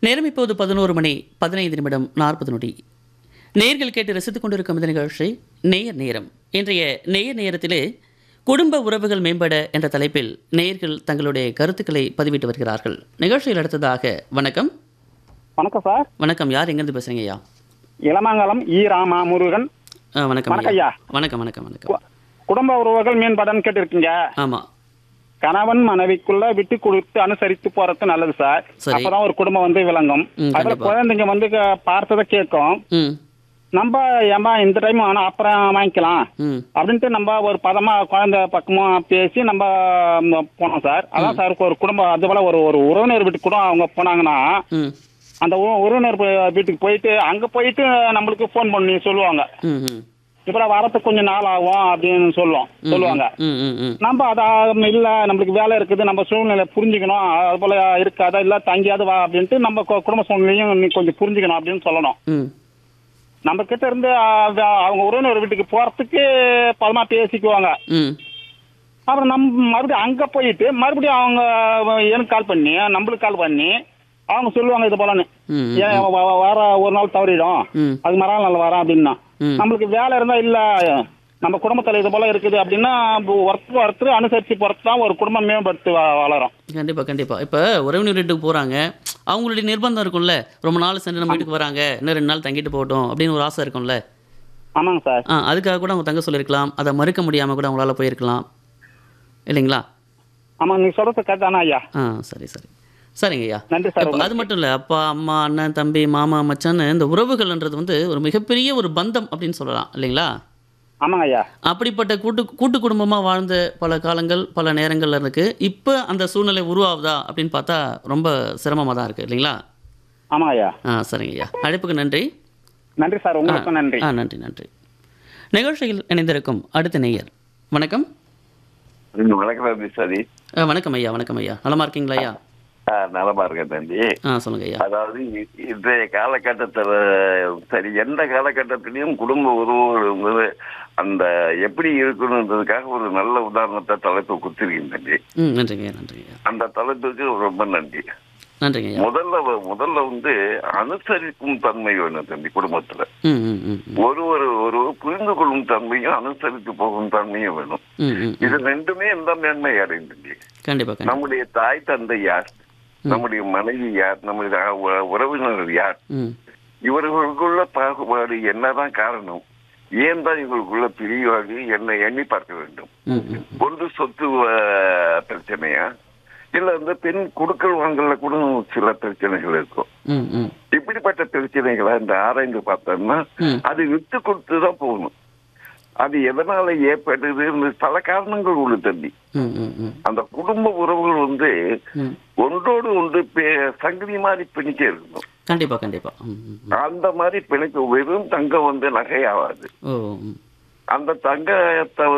நேரம் இப்போது பதினோரு மணி பதினைந்து நிமிடம் நாற்பது நொடி நேர்கள் கேட்டு ரசித்துக் கொண்டிருக்கும் இந்த நிகழ்ச்சி நேயர் நேரம் இன்றைய நேயர் நேரத்திலே குடும்ப உறவுகள் மேம்பட என்ற தலைப்பில் நேயர்கள் தங்களுடைய கருத்துக்களை பதிவிட்டு வருகிறார்கள் நிகழ்ச்சியில் அடுத்ததாக வணக்கம் வணக்கம் சார் வணக்கம் யார் எங்கேருந்து பேசுறீங்க ஐயா இளமாங்கலம் ஈ ராமா முருகன் ஆ, வணக்கம் வணக்கம் ஐயா ஐயா. வணக்கம் வணக்கம் வணக்கம் கு- குடும்ப உறவுகள் மேம்படன்னு கேட்டிருக்கீங்க ஆமாம் கணவன் மனைவிக்குள்ள விட்டு கொடுத்து அனுசரித்து போறது நல்லது சார் சரி. அப்பதான் ஒரு குடும்பம் வந்து விளங்கும் ம், அதுல கண்டிப்பா. குழந்தைங்க வந்து க- பார்த்ததை கேட்கும் ம் நம்ம ஏமா இந்த டைம் ஆனா அப்புறம் வாங்கிக்கலாம் ம் அப்படின்ட்டு நம்ம ஒரு பதமா குழந்தை பக்கமா பேசி நம்ம ம், போனோம் சார் அதான் சார் ஒரு குடும்பம் அது போல ஒரு ஒரு உறவினர் வீட்டுக்கு கூட அவங்க போனாங்கன்னா ம் அந்த உ- உறவினர் வீ- வீட்டுக்கு போயிட்டு அங்க போயிட்டு நம்மளுக்கு ஃபோன் பண்ணி சொல்லுவாங்க ம் ம் இப்ப வரத்துக்கு கொஞ்சம் நாள் ஆகும் அப்படின்னு சொல்லுவோம் சொல்லுவாங்க ம் ம் ம் நம்ம அத இல்ல நம்மளுக்கு வேலை இருக்குது நம்ம சூழ்நிலை புரிஞ்சுக்கணும் அது போல இருக்காதா இல்ல தங்கியாவது வா அப்படின்ட்டு நம்ம கு- குடும்ப சூழ்நிலையும் நீ கொஞ்சம் புரிஞ்சுக்கணும் அப்படின்னு சொல்லணும் ம் நம்ம கிட்ட இருந்து ஆ, வ- அவங்க உறவினர் வீட்டுக்கு போறதுக்கு பதமா பேசிக்குவாங்க ம் அப்புறம் நம்ம மறுபடியும் அங்க போயிட்டு மறுபடியும் அவங்க எனக்கு கால் பண்ணி நம்மளுக்கு கால் பண்ணி அவங்க சொல்லுவாங்க இது போலன்னு ம் ஏன் வ- வ- வர ஒரு நாள் தவறிடும் ம் அது மறுநாள் நாள் வரேன் அப்படின்னா ம். நம்மளுக்கு வேலை இருந்தா இல்ல நம்ம குடும்பத்துல இது போல இருக்குது அப்படின்னா ஒருத்தர் ஒருத்தர் அனுசரிச்சு பொறுத்து தான் ஒரு குடும்பம் மேம்படுத்தி வ- வளரும் கண்டிப்பாக கண்டிப்பாக இப்போ உறவினர் வீட்டுக்கு போகிறாங்க அவங்களுடைய நிர்பந்தம் இருக்கும்ல ரொம்ப நாள் சென்று நம்ம வீட்டுக்கு வராங்க இன்னும் ரெண்டு நாள் தங்கிட்டு போகட்டும் அப்படின்னு ஒரு ஆசை இருக்கும்ல ஆமாங்க சார் ஆ அதுக்காக கூட அவங்க தங்க சொல்லியிருக்கலாம் அதை மறுக்க முடியாமல் கூட அவங்களால போயிருக்கலாம் இல்லைங்களா ஆமா நீங்க சொல்றது கரெக்டானா ஐயா ஆ சரி சரி சரிங்க ஐயா நன்றி சார் இப்போ அது மட்டும் இல்லை அப்பா அம்மா அண்ணன் தம்பி மாமா மச்சான்னு இந்த உறவுகள்ன்றது வந்து ஒரு மிகப்பெரிய ஒரு பந்தம் அப்படின்னு சொல்லலாம் இல்லைங்களா ஆமாங்க ஐயா அப்படிப்பட்ட கூட்டு கூட்டு குடும்பமாக வாழ்ந்த பல காலங்கள் பல நேரங்கள்ல இருக்கு இப்போ அந்த சூழ்நிலை உருவாகுதா அப்படின்னு பார்த்தா ரொம்ப சிரமமாக தான் இருக்குது இல்லைங்களா ஆமாங்க ஐயா ஆ சரிங்க ஐயா அழைப்புக்கு நன்றி நன்றி சார் உங்களுக்கும் நன்றி ஆ நன்றி நன்றி நிகழ்ச்சியில் இணைந்திருக்கும் அடுத்த நேயர் வணக்கம் நீங்க வணக்கம் சரி ஆ, வணக்கம் ஐயா வணக்கம் ஐயா நலமா இருக்கீங்களா ஐயா நலமா இருக்கேன் தம்பி ஆ சொல்லுங்க ஐயா அதாவது இ- இன்றைய காலகட்டத்துல சரி எந்த காலகட்டத்திலையும் குடும்ப உறவுகள் அந்த எப்படி இருக்கணுன்றதுக்காக ஒரு நல்ல உதாரணத்தை தலைப்பு கொடுத்துருக்கீங்க தம்பி ம் நன்றிங்க ஐயா நன்றிங்க ஐயா அந்த தலைப்புக்கு ரொம்ப நன்றி நன்றிங்க ஐயா முதல்ல வ- முதல்ல வந்து அனுசரிக்கும் தன்மை வேணும் தம்பி குடும்பத்துல ம் ம் ம் ம். ஒரு ஒரு ஒரு புரிந்து கொள்ளும் தன்மையும் அனுசரித்து போகும் தன்மையும் வேணும் ம் ம் இது ரெண்டுமே எந்த மேன்மை அடைந்தது கண்டிப்பாக கண்டிப்பாக நம்முடைய தாய் தந்தை யார் நம்முடைய மனைவி யார் நம்முடைய உ- உறவினர்கள் யார் ம் இவர்களுக்குள்ள பாகுபாடு என்னதான் காரணம் ஏன் தான் இவர்களுக்குள்ள பிரிவாக என்ன எண்ணி பார்க்க வேண்டும் ம் ம் ஒன்று சொத்து அஹ், பிரச்சனையா இல்ல இந்த பெண் குடுக்கல் வாங்கல கூட சில பிரச்சனைகள் இருக்கும் ம் ம் இப்படிப்பட்ட பிரச்சனைகளை இந்த ஆராய்ந்து பார்த்தோம்னா ம். அது விட்டு கொடுத்து தான் போகணும் அது எதனால ஏற்படுது பல காரணங்கள் உள்ள தம்பி ம் ம் ம் அந்த குடும்ப உறவுகள் வந்து ம் ஒன்றோடு ஒன்று பே- சங்கிலி மாதிரி பிணிக்க இருக்கணும் கண்டிப்பாக கண்டிப்பாக ம் ம் ம். அந்த மாதிரி பிணைக்க வெறும் தங்கம் வந்து நகையாகாது ஓ ம் அந்த தங்கத்தை